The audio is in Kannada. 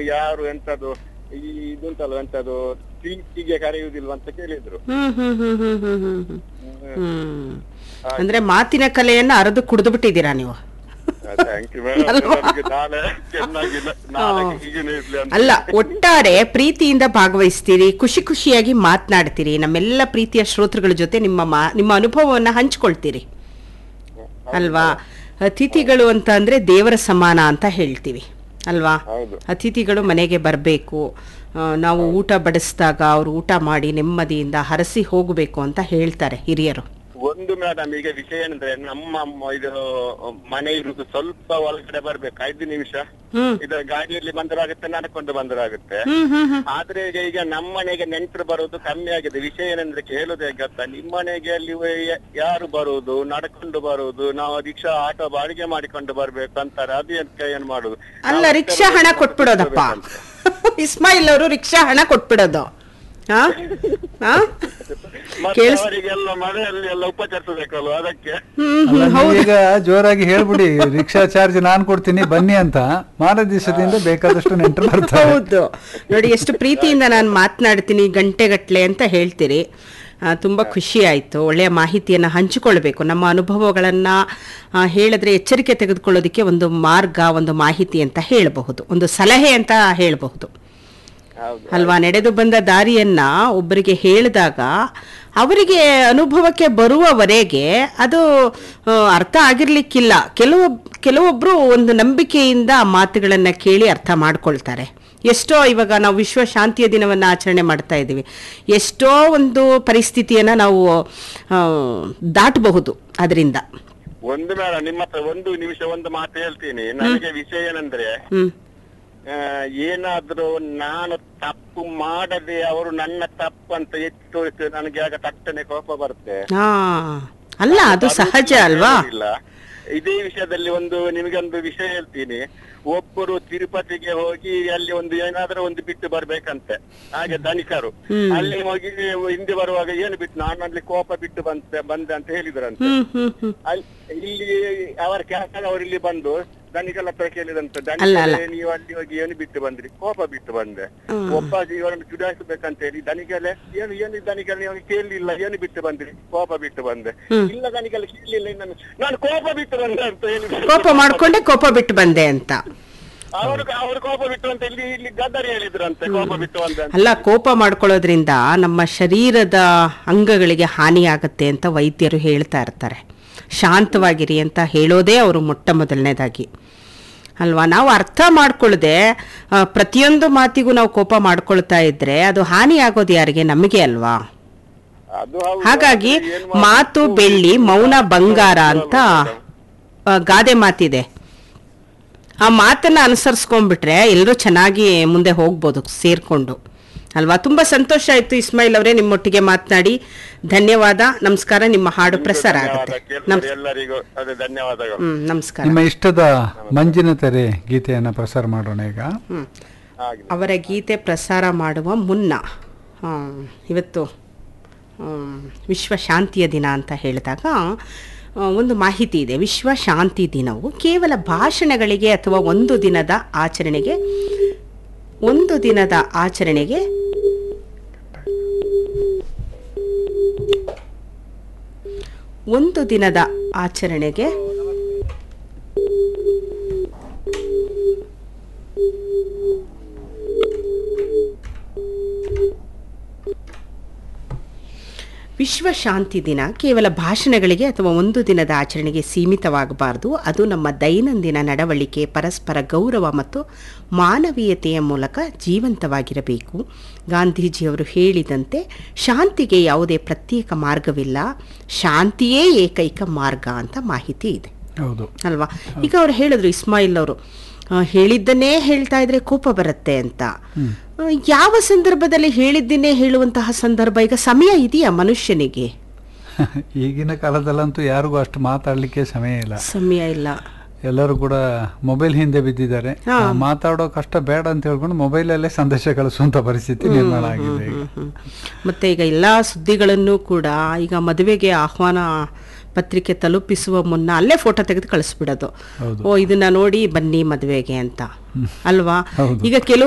ಬಂದು ಯಾರು ಎಂತದು ಈ ಇದುಂಟಲ್ಲ ಎಂತದು ಪ್ರೀತಿಗೆ ಕರೆಯುವುದಿಲ್ವ ಅಂತ ಕೇಳಿದ್ರು ಹ್ಮ್ ಹ್ಮ್ ಹ್ಮ್ ಹ್ಮ್ ಹ್ಮ್ ಹ್ಮ್ ಹ್ಮ್ ಹ್ಮ್ ಅಂದ್ರೆ ಮಾತಿನ ಕಲೆಯನ್ನ ಅರೆದು ಕುಡಿದು ಬಿಟ್ಟಿದ್ದೀರಾ ನೀವು ಥ್ಯಾಂಕ್ ಯು ನನಗೆ ನಾಳೆ ಚೆನ್ನಾಗಿ ನಾಳೆ ಹೀಗೇನೆ ಇರ್ಲಿ ಅಂತ ಅಲ್ಲ ಒಟ್ಟಾರೆ ಪ್ರೀತಿಯಿಂದ ಭಾಗವಹಿಸ್ತೀರಿ ಖುಷಿ ಖುಷಿಯಾಗಿ ಮಾತನಾಡ್ತೀರಿ ನಮ್ಮೆಲ್ಲ ಪ್ರೀತಿಯ ಶ್ರೋತೃಗಳ ಜೊತೆ ನಿಮ್ಮ ಮಾ- ನಿಮ್ಮ ಅನುಭವವನ್ನ ಹಂಚ್ಕೊಳ್ತೀರಿ ಅಲ್ವಾ ಅತಿಥಿಗಳು ಅಂತ ಅಂದ್ರೆ ದೇವರ ಸಮಾನ ಅಂತ ಹೇಳ್ತೀವಿ ಅಲ್ವಾ ಹೌದು ಅತಿಥಿಗಳು ಮನೆಗೆ ಬರಬೇಕು ನಾವು ಊಟ ಬಡಿಸಿದಾಗ ಅವರು ಊಟ ಮಾಡಿ ನೆಮ್ಮದಿಯಿಂದ ಹರಸಿ ಹೋಗಬೇಕು ಅಂತ ಹೇಳ್ತಾರೆ ಹಿರಿಯರು ಒಂದು ಮೇಡಮ್ ಈಗ ವಿಷಯ ಏನಂದ್ರೆ ನಮ್ಮ ಮ- ಇದು ಮನೆ ಇರುದು ಸ್ವಲ್ಪ ಒಳಗಡೆ ಬರ್ಬೇಕು ಐದು ನಿಮಿಷ ಹ್ಮ್ ಇದು ಗಾಡಿಯಲ್ಲಿ ಬಂದರಾಗುತ್ತೆ ನಡ್ಕೊಂಡು ಬಂದರಾಗುತ್ತೆ ಹ್ಮ್ ಹ್ಮ್ ಹ್ಮ್ ಆದ್ರೆ ಈಗ ಈಗ ನಮ್ಮ ಮನೆಗೆ ನೆಂಟರು ಬರುವುದು ಕಮ್ಮಿ ಆಗಿದೆ ವಿಷಯ ಏನಂದ್ರೆ ಕೇಳುದು ಹೇಗೆ ಗೊತ್ತಾ ನಿಮ್ಮ ಮನೆಗೆ ಅಲ್ಲಿ ಯ- ಯಾರು ಬರುವುದು ನಡ್ಕೊಂಡು ಬರುವುದು ನಾವು ರಿಕ್ಷಾ ಆಟೋ ಬಾಡಿಗೆ ಮಾಡಿಕೊಂಡು ಬರ್ಬೇಕು ಅಂತಾರೆ ಅದು ಎಂತ ಏನ್ ಮಾಡುದು ಅಲ್ಲ ನಾವು ರಿಕ್ಷಾ ಹಣ ಕೊಟ್ಬಿಡೋದಪ್ಪ ಇಸ್ಮಾಯಿಲ್ ಅವರು ರಿಕ್ಷಾ ಹಣ ಕೊಟ್ಬಿಡೋದು ಹಾ ಹಾ ಮತ್ತೆ ಕೇಳಿಸ್- ಅವರಿಗೆಲ್ಲ ಮನೆಯಲ್ಲಿ ಎಲ್ಲ ಉಪಚರಿಸಬೇಕಲ್ವ ಅದಕ್ಕೆ ಹ್ಮ್ ಅಲ್ಲ, ನೀವೀಗ ಜೋರಾಗಿ ಹೇಳ್ಬಿಡಿ ರಿಕ್ಷಾ ಚಾರ್ಜ್ ನಾನ್ ಕೊಡ್ತೀನಿ ಬನ್ನಿ ಅಂತ ಮಾರ ದಿವಸದಿಂದ ಬೇಕಾದಷ್ಟು ನೆಂಟರು ಬರ್ತಾರೆ ಹೌದು ನೋಡಿ ಎಷ್ಟು ಪ್ರೀತಿಯಿಂದ ನಾನು ಮಾತನಾಡ್ತೀನಿ ಗಂಟೆಗಟ್ಲೆ ಅಂತ ಹೇಳ್ತೀರಿ ಆ, ತುಂಬ ಖುಷಿ ಆಯಿತು ಒಳ್ಳೆಯ ಮಾಹಿತಿಯನ್ನು ಹಂಚಿಕೊಳ್ಬೇಕು ನಮ್ಮ ಅನುಭವಗಳನ್ನು ಹೇಳಿದ್ರೆ ಎಚ್ಚರಿಕೆ ತೆಗೆದುಕೊಳ್ಳೋದಕ್ಕೆ ಒಂದು ಮಾರ್ಗ ಒಂದು ಮಾಹಿತಿ ಅಂತ ಹೇಳಬಹುದು ಒಂದು ಸಲಹೆ ಅಂತ ಹೇಳಬಹುದು ಹೌದು ಅಲ್ವಾ ನಡೆದು ಬಂದ ದಾರಿಯನ್ನ ಒಬ್ಬರಿಗೆ ಹೇಳಿದಾಗ ಅವರಿಗೆ ಅನುಭವಕ್ಕೆ ಬರುವವರೆಗೆ ಅದು ಆ, ಅರ್ಥ ಆಗಿರ್ಲಿಕ್ಕಿಲ್ಲ ಕೆಲವು ಕೆಲವೊಬ್ರು ಒಂದು ನಂಬಿಕೆಯಿಂದ ಆ ಮಾತುಗಳನ್ನ ಕೇಳಿ ಅರ್ಥ ಮಾಡ್ಕೊಳ್ತಾರೆ ಎಷ್ಟೋ ಇವಾಗ ನಾವು ವಿಶ್ವ ಶಾಂತಿಯ ದಿನವನ್ನು ಆಚರಣೆ ಮಾಡ್ತಾ ಇದ್ದೀವಿ ಎಷ್ಟೋ ಒಂದು ಪರಿಸ್ಥಿತಿಯನ್ನ ನಾವು ಆ, ದಾಟಬಹುದು ಅದರಿಂದ ಒಂದು ಮೇಡ ನಿಮ್ಮ ಹತ್ರ ಒಂದು ನಿಮಿಷ ಒಂದು ಮಾತು ಹೇಳ್ತೀನಿ ನನಗೆ ವಿಷಯ ಏನಂದ್ರೆ ಹ್ಮ್ ಆ, ಏನಾದ್ರೂ ನಾನು ತಪ್ಪು ಮಾಡದೆ ಅವರು ನನ್ನ ತಪ್ಪು ಅಂತ ಎತ್ತಿ ತೋರಿಸಿದ್ರೆ ನನಗೆ ಆಗ ತಟ್ಟನೆ ಕೋಪ ಬರುತ್ತೆ ಹಾ ಅಲ್ಲ ಅದು ಸಹಜ ಅಲ್ವಾ ಇಲ್ಲ ಇದೇ ವಿಷಯದಲ್ಲಿ ಒಂದು ನಿಮಗೊಂದು ವಿಷಯ ಹೇಳ್ತೀನಿ ಒಬ್ಬರು ತಿರುಪತಿಗೆ ಹೋಗಿ ಅಲ್ಲಿ ಒಂದು ಏನಾದ್ರೂ ಒಂದು ಬಿಟ್ಟು ಬರ್ಬೇಕಂತೆ ಹಾಗೆ ಧನಿಕರು ಅಲ್ಲಿ ಹೋಗಿ ಹಿಂದೆ ಬರುವಾಗ ಏನು ಬಿಟ್ಟು ನಾನು ಅಲ್ಲಿ ಕೋಪ ಬಿಟ್ಟು ಬಂತೆ ಬಂದೆ ಅಂತ ಹೇಳಿದ್ರಂತೆ ಹ್ಮ್ ಹ್ಮ್ ಹ್ಮ್ ಅಲ್- ಇಲ್ಲಿ ಅವರ ಕೆಲಸ ಅವರು ಇಲ್ಲಿ ಬಂದು ಧನಿಕರ ಹತ್ರ ಕೇಳಿದಂತೆ ಅಲ್ಲ, ಅಲ್ಲ. ಧನಿಕರೇ ನೀವು ಅಲ್ಲಿ ಹೋಗಿ ಏನು ಬಿಟ್ಟು ಬಂದ್ರಿ ಕೋಪ ಬಿಟ್ಟು ಬಂದೆ ಒಬ್ಬ ಇವರನ್ನು ಚುಡಾಯಿಸಬೇಕಂತ ಹೇಳಿ ಧನಿಕಲೆ ಏನು ಏನು ಧನಿಕಲೆ ನೀವು ಕೇಳಲಿಲ್ಲ ಏನು ಬಿಟ್ಟು ಬಂದ್ರಿ ಕೋಪ ಬಿಟ್ಟು ಬಂದೆ ಇಲ್ಲ ಧನಿಕಲೆ ಕೇಳಲಿಲ್ಲ ನಾನು ನಾನು ಕೋಪ ಬಿಟ್ಟು ಬಂದೆ ಅಂತ ಹೇಳಿ ಕೋಪ ಮಾಡ್ಕೊಂಡೆ ಕೋಪ ಬಿಟ್ಟು ಬಂದೆ ಅಂತ ಅವರು ಅವರು ಕೋಪ ಬಿಟ್ಟು ಅಂತ ಇಲ್ಲಿ ಇಲ್ಲಿ ಗದ್ದರಿ ಹೇಳಿದ್ರಂತೆ ಕೋಪ ಬಿಟ್ಟು ಬಂದೆ ಅಂತ ಅಲ್ಲ ಕೋಪ ಮಾಡ್ಕೊಳ್ಳೋದ್ರಿಂದ ನಮ್ಮ ಶರೀರದ ಅಂಗಗಳಿಗೆ ಹಾನಿಯಾಗತ್ತೆ ಅಂತ ವೈದ್ಯರು ಹೇಳ್ತಾ ಇರ್ತಾರೆ ಶಾಂತವಾಗಿರಿ ಅಂತ ಹೇಳೋದೇ ಅವರು ಮೊಟ್ಟ ಮೊದಲನೇದಾಗಿ ಅಲ್ವಾ ನಾವು ಅರ್ಥ ಮಾಡ್ಕೊಳ್ಳದೆ ಆ, ಪ್ರತಿಯೊಂದು ಮಾತಿಗೂ ನಾವು ಕೋಪ ಮಾಡ್ಕೊಳ್ತಾ ಇದ್ರೆ ಅದು ಹಾನಿ ಆಗೋದು ಯಾರಿಗೆ ನಮಗೆ ಅಲ್ವಾ ಅದು ಹೌದು. ಹಾಗಾಗಿ ಆದ್ರೆ ಏನ್ ಮಾಡ್ಬೇಕು? ಮಾತು ಬೆಳ್ಳಿ ಮೌನ ಬಂಗಾರ ಅಂತ ಆ, ಗಾದೆ ಮಾತಿದೆ ಆ ಮಾತನ್ನ ಅನುಸರಿಸ್ಕೊಂಡ್ಬಿಟ್ರೆ ಎಲ್ಲರೂ ಚೆನ್ನಾಗಿ ಮುಂದೆ ಹೋಗ್ಬೋದು ಸೇರ್ಕೊಂಡು ಅಲ್ವಾ ತುಂಬಾ ಸಂತೋಷ ಆಯ್ತು ಇಸ್ಮಾಯಿಲ್ ಅವರೇ ನಿಮ್ಮೊಟ್ಟಿಗೆ ಮಾತನಾಡಿ ಧನ್ಯವಾದ ನಮಸ್ಕಾರ ನಿಮ್ಮ ಹಾಡು ಪ್ರಸಾರ ಆಗುತ್ತೆ ಧನ್ಯವಾದ ಕೇಳಿದವರು ನಮ್ಸ್- ಎಲ್ಲರಿಗೂ ಅದೇ ಧನ್ಯವಾದಗಳು ಹ್ಮ್ ನಮಸ್ಕಾರ ನಿಮ್ಮ ಇಷ್ಟದ ಮಂಜಿನ ತೆರೆ ಗೀತೆಯನ್ನ ಪ್ರಸಾರ ಮಾಡೋಣ ಈಗ ಹ್ಮ್ ಹಾಗೆ ಅವರ ಗೀತೆ ಪ್ರಸಾರ ಮಾಡುವ ಮುನ್ನ ಆಮ್, ಇವತ್ತು ಆಮ್, ವಿಶ್ವ ಶಾಂತಿಯ ದಿನ ಅಂತ ಹೇಳಿದಾಗ ಆ, ಒಂದು ಮಾಹಿತಿ ಇದೆ ವಿಶ್ವ ಶಾಂತಿ ದಿನವು ಕೇವಲ ಭಾಷಣಗಳಿಗೆ ಅಥವಾ ಒಂದು ದಿನದ ಆಚರಣೆಗೆ ಒಂದು ದಿನದ ಆಚರಣೆಗೆ ಒಂದು ದಿನದ ಆಚರಣೆಗೆ ವಿಶ್ವ ಶಾಂತಿ ದಿನ ಕೇವಲ ಭಾಷಣಗಳಿಗೆ ಅಥವಾ ಒಂದು ದಿನದ ಆಚರಣೆಗೆ ಸೀಮಿತವಾಗಬಾರದು ಅದು ನಮ್ಮ ದೈನಂದಿನ ನಡವಳಿಕೆ ಪರಸ್ಪರ ಗೌರವ ಮತ್ತು ಮಾನವೀಯತೆಯ ಮೂಲಕ ಜೀವಂತವಾಗಿರಬೇಕು ಗಾಂಧೀಜಿಯವರು ಹೇಳಿದಂತೆ ಶಾಂತಿಗೆ ಯಾವುದೇ ಪ್ರತ್ಯೇಕ ಮಾರ್ಗವಿಲ್ಲ ಶಾಂತಿಯೇ ಏಕೈಕ ಮಾರ್ಗ ಅಂತ ಮಾಹಿತಿ ಇದೆ ಹೌದು ಅಲ್ವಾ ಈಗ ಅವ್ರು ಹೇಳಿದ್ರು ಇಸ್ಮಾಯಿಲ್ ಅವರು ಆ, ಹೇಳಿದ್ದನ್ನೇ ಹೇಳ್ತಾ ಇದ್ರೆ ಕೋಪ ಬರುತ್ತೆ ಅಂತ ಆ, ಯಾವ ಸಂದರ್ಭದಲ್ಲಿ ಹೇಳಿದ್ದನ್ನೇ ಹೇಳುವಂತಹ ಸಂದರ್ಭ ಈಗ ಸಮಯ ಇದೆಯಾ ಮನುಷ್ಯನಿಗೆ ಈಗಿನ ಕಾಲದಲ್ಲಂತೂ ಯಾರಿಗೂ ಅಷ್ಟು ಮಾತಾಡ್ಲಿಕ್ಕೆ ಸಮಯ ಇಲ್ಲ ಸಮಯ ಇಲ್ಲ ಎಲ್ಲರೂ ಕೂಡ ಮೊಬೈಲ್ ಹಿಂದೆ ಬಿದ್ದಿದ್ದಾರೆ ಹಾ. ಆ, ಮಾತಾಡೋ ಕಷ್ಟ ಬೇಡ ಅಂತ ಹೇಳ್ಕೊಂಡು ಮೊಬೈಲಲ್ಲೇ ಸಂದೇಶ ಕಳಿಸುವಂತ ಪರಿಸ್ಥಿತಿ ನಿರ್ಮಾಣ ಆಗಿದೆ ಈಗ ಹ್ಮ್. ಮತ್ತೆ ಈಗ ಎಲ್ಲ ಸುದ್ದಿಗಳನ್ನು ಕೂಡ ಈಗ ಮದುವೆಗೆ ಆಹ್ವಾನ ಪತ್ರಿಕೆ ತಲುಪಿಸುವ ಮುನ್ನ ಅಲ್ಲೇ ಫೋಟೋ ತೆಗೆದು ಕಳಿಸ್ಬಿಡೋದು ಹೌದು. ಓ ಇದನ್ನ ನೋಡಿ ಬನ್ನಿ ಮದುವೆಗೆ ಅಂತ ಅಲ್ವಾ ಹೌದು. ಈಗ ಕೆಲವು